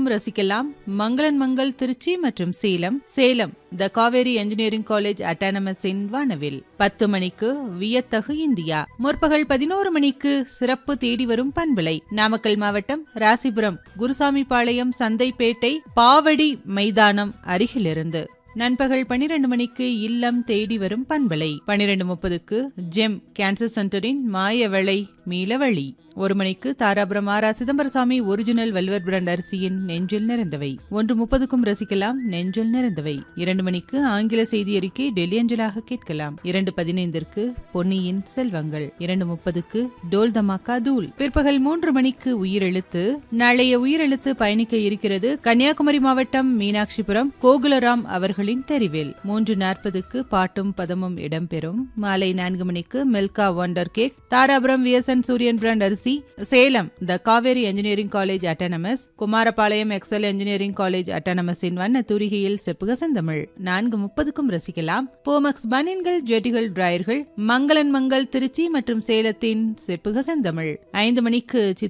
முப்பதுக்கும் ரசிக்கலாம் மங்களன் மங்கள் திருச்சி மற்றும் Salem Salem the Kaveri engineering college autonomous இன் வானவில் பத்து மணிக்கு வியத்தகு இந்தியா முற்பகல் பதினோரு மணிக்கு சிறப்பு தேடி வரும் பண்பலை நாமக்கல் மாவட்டம் ராசிபுரம் குருசாமி பாளையம் சந்தைப்பேட்டை பாவடி மைதானம் அருகிலிருந்து நண்பகல் பனிரெண்டு மணிக்கு இல்லம் தேடி வரும் பண்பலை பனிரெண்டு முப்பதுக்கு ஜெம் கேன்சர் சென்டரின் மாயவளை மீளவழி ஒரு மணிக்கு தாராபுரம் ஆரா சிதம்பரசாமி ஒரிஜினல் வெல்வர் பிராண்ட் அரிசியின் நெஞ்சில் நிறைந்தவை ஒன்று முப்பதுக்கும் ரசிக்கலாம் நெஞ்சில் நிறைந்தவை இரண்டு மணிக்கு ஆங்கில செய்தி அறிக்கை டெல்லி அஞ்சலாக கேட்கலாம் இரண்டு பதினைந்திற்கு பொன்னியின் செல்வங்கள் இரண்டு முப்பதுக்கு டோல் தமாக்கா தூள் பிற்பகல் மூன்று மணிக்கு உயிரெழுத்து நாளைய உயிரெழுத்து பயணிக்க இருக்கிறது கன்னியாகுமரி மாவட்டம் மீனாட்சிபுரம் கோகுலராம் அவர்களின் தெரிவில் மூன்று நாற்பதுக்கு பாட்டும் பதமும் இடம்பெறும் மாலை நான்கு மணிக்கு Milka wonder cake Dharapuram VSN Suriyan brand அரிசி Salem the Kaveri engineering college autonomous Kumarapalayam Excel engineering college அட்டானமஸின் வண்ண தூரிகையில் செப்புக செந்தமிழ் நான்கு முப்பதுக்கும் ரசிக்கலாம் போமக்ஸ் பனியன்கள் ஜெட்டிகள் டிராயர்கள் மங்களன் மங்கள் திருச்சி மற்றும் சேலத்தின் செப்புக செந்தமிழ் ஐந்து மணிக்கு சித்திர